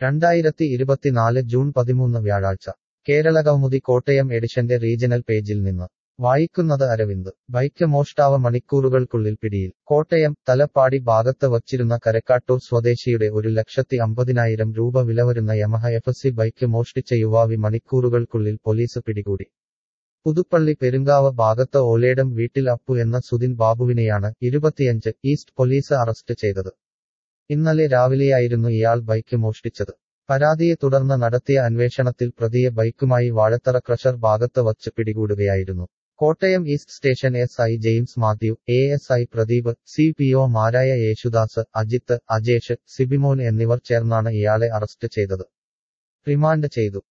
രണ്ടായിരത്തി ഇരുപത്തിനാല് ജൂൺ പതിമൂന്ന് വ്യാഴാഴ്ച കേരളകൗമുദി കോട്ടയം എഡിഷന്റെ റീജണൽ പേജിൽ നിന്ന് വായിക്കുന്നത് അരവിന്ദ് ബൈക്ക് മോഷ്ടാവ് മണിക്കൂറുകൾക്കുള്ളിൽ പിടിയിൽ കോട്ടയം തലപ്പാടി ഭാഗത്ത് വച്ചിരുന്ന കരക്കാട്ടൂർ സ്വദേശിയുടെ ഒരു ലക്ഷത്തി അമ്പതിനായിരം രൂപ വിലവരുന്ന യമഹ എഫ് സി ബൈക്ക് മോഷ്ടിച്ച യുവാവി മണിക്കൂറുകൾക്കുള്ളിൽ പോലീസ് പിടികൂടി പുതുപ്പള്ളി പെരുങ്കാവ് ഭാഗത്ത് ഓലേടം വീട്ടിൽ അപ്പു എന്ന സുദിൻ ബാബുവിനെയാണ് ഇരുപത്തിയഞ്ച് ഈസ്റ്റ് പോലീസ് അറസ്റ്റ് ചെയ്തത് ഇന്നലെ രാവിലെയായിരുന്നു ഇയാൾ ബൈക്ക് മോഷ്ടിച്ചത് പരാതിയെ തുടർന്ന് നടത്തിയ അന്വേഷണത്തിൽ പ്രതിയെ ബൈക്കുമായി വാഴത്തറ ക്രഷർ ഭാഗത്ത് വച്ച് പിടികൂടുകയായിരുന്നു Kottayam east station S I James Mathew A S I Pradeep C P O മാരായ യേശുദാസ് അജിത്ത് അജേഷ് സിബിമോൻ എന്നിവർ ചേർന്നാണ് ഇയാളെ അറസ്റ്റ് ചെയ്തത് റിമാൻഡ് ചെയ്തു